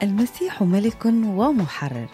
المسيح ملك ومحرر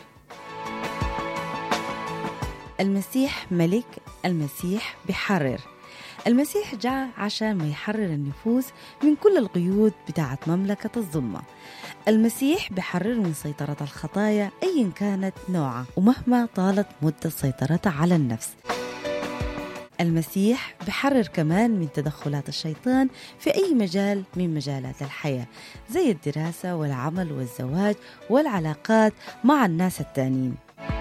المسيح ملك المسيح بحرر المسيح جاء عشان ما يحرر النفوس من كل القيود بتاعت مملكة الظلمة المسيح بحرر من سيطرة الخطايا أيا كانت نوعها ومهما طالت مدة سيطرتها على النفس المسيح بحرر كمان من تدخلات الشيطان في أي مجال من مجالات الحياة زي الدراسة والعمل والزواج والعلاقات مع الناس التانيين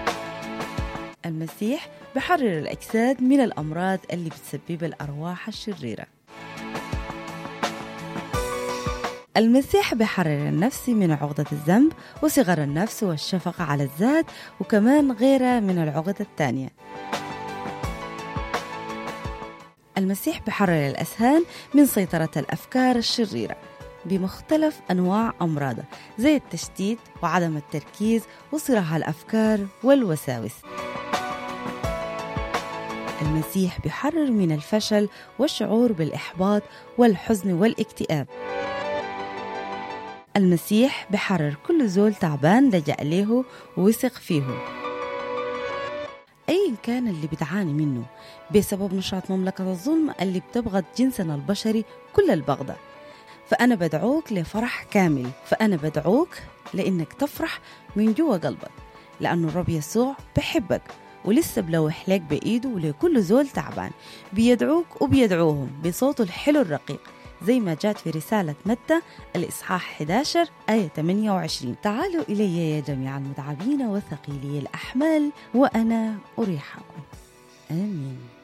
المسيح بحرر الأجساد من الأمراض اللي بتسبب الأرواح الشريرة المسيح بحرر النفس من عقدة الذنب وصغر النفس والشفقة على الذات وكمان غيرها من العقد الثانية المسيح بحرر الأذهان من سيطرة الأفكار الشريرة بمختلف أنواع أمراضها زي التشتيت وعدم التركيز وصراع الأفكار والوساوس المسيح بحرر من الفشل والشعور بالإحباط والحزن والاكتئاب المسيح بحرر كل زول تعبان لجأ له ووثق فيه أيا كان اللي بتعاني منه بسبب نشاط مملكة الظلم اللي بتبغض جنسنا البشري كل البغضة فأنا بدعوك لفرح كامل فأنا بدعوك لأنك تفرح من جوا قلبك لأنه الرب يسوع بحبك ولسه بلوح لك بإيده ولكل زول تعبان بيدعوك وبيدعوهم بصوته الحلو الرقيق زي ما جات في رسالة متى الإصحاح 11 آية 28 تعالوا إلي يا جميع المتعبين وثقيلي الأحمال وأنا أريحكم آمين